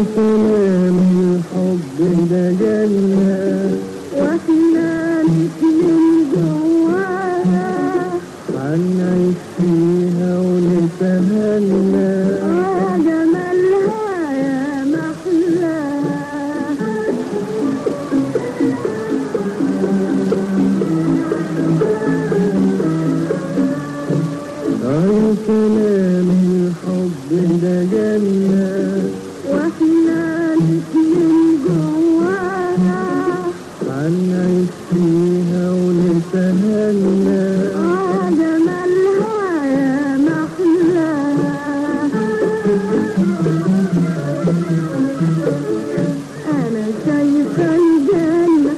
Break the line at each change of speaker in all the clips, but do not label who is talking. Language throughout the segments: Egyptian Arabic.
سلام الحب ده جنة
واحنا الاتنين جواها
هنعيش فيها ونتهنى
اه جمالها يا محلاها
أي سلام الحب ده جنة
واحنا الاتنين جواها
هنعيش فيها ونتهنى
اه جمالها يا محلاها انا شايفه الجنه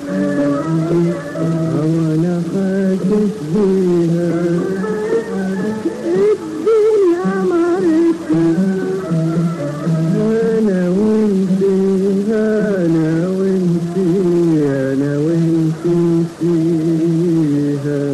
وأنا حاسس بيها
الدنيا مرت
أنا وأنت أنا وأنت أنا وأنت فيها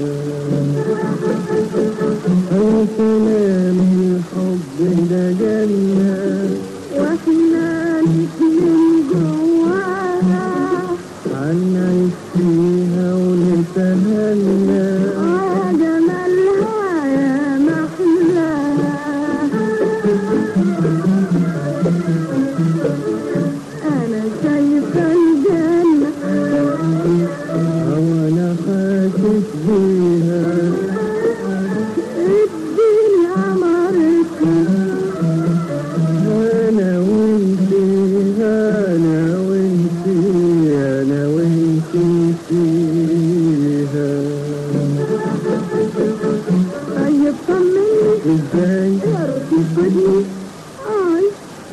أي سلام الحب ده جنة
واحنا الاتنين جواها
هنعيش فيها ونتهنى
اه جمالها يا محلاها انا شايفه الجنه
وأنا حاسس بيها
الدنيا مرت
أنا وأنت أنا وأنت أنا وأنت فيها
طيب طمني
إزاي
يا رب خدني اي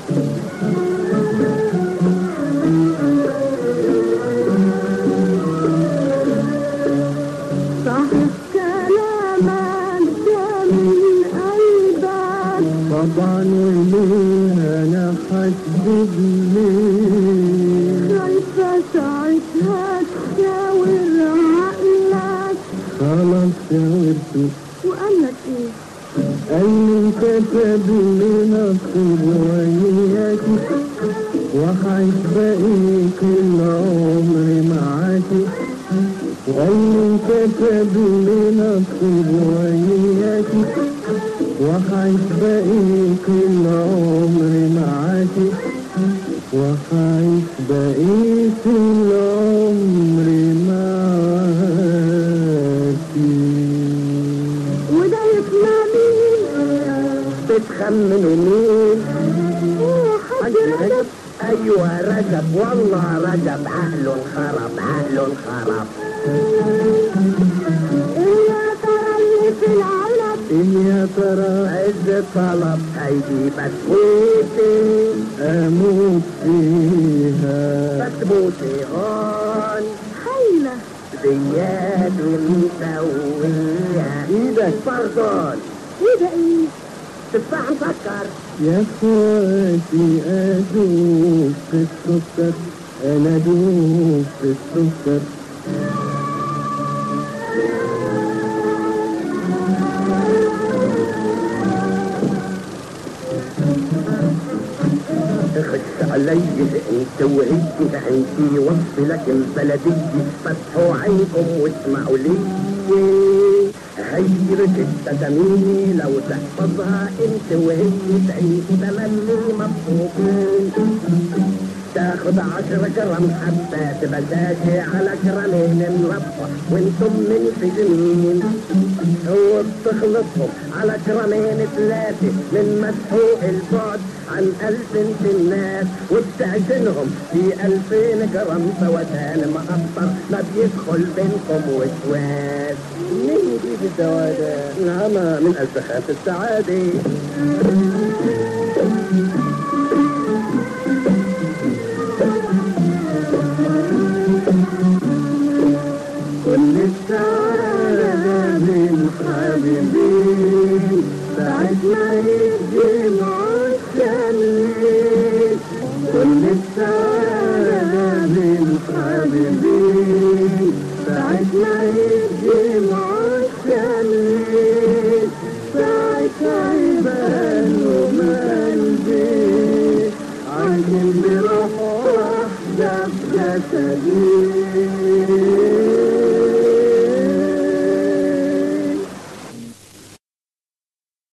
صحيح كلامك ده من قلبك
طبعا وليه أنا حاسس ليه
خايفة ساعتها تشاور عقلك
خلاص شاورته
وقالك ايه
أي كتب لنا وياكي وحعيش بقيت العمر معاكي وأي كتب لنا وياكي وحعيش بقيت العمر معاكي وحعيش بقيت العمر معاكي
وده يسمع مين
بتخمنوا مين
اوه حاج رجب
ايوه رجب والله رجب عقله انخرب عقله انخرب
ايه يا ترى اللي في العلب
إيه يا ترى
عز طلب هيجي بسكوتي
أموت فيها
بسبوتي هون
هايلة
زياد ومسويها
إيدك
باردون
ايه ده ايه
تفاح مسكر
يا اخواتي ادوب في السكر انا ادوب في السكر
تخش علي انت وانت عندي وصف لك البلدي فتحوا عينكم واسمعوا لي غيرة التدمير لو تحفظها انت وانت تعيش تملي مبسوطين تاخد عشر جرام حتى تبقى داشي على جرامين مربى وانتم من سجنين هو بتخلصهم على جرامين ثلاثة من مسحوق البعد عن ألف انت الناس وبتعجنهم في ألفين جرام سوتان مقطر ما بيدخل بينكم وسواس
مين دي الدواء ده؟
نعمة من أزخات السعادة
كل السعادة من حبيبي ساعة ما يجمع الشمس كل السعادة من حبيبي ساعة ما يجمع الشمس ساعة يبان وما قلبي عن السجين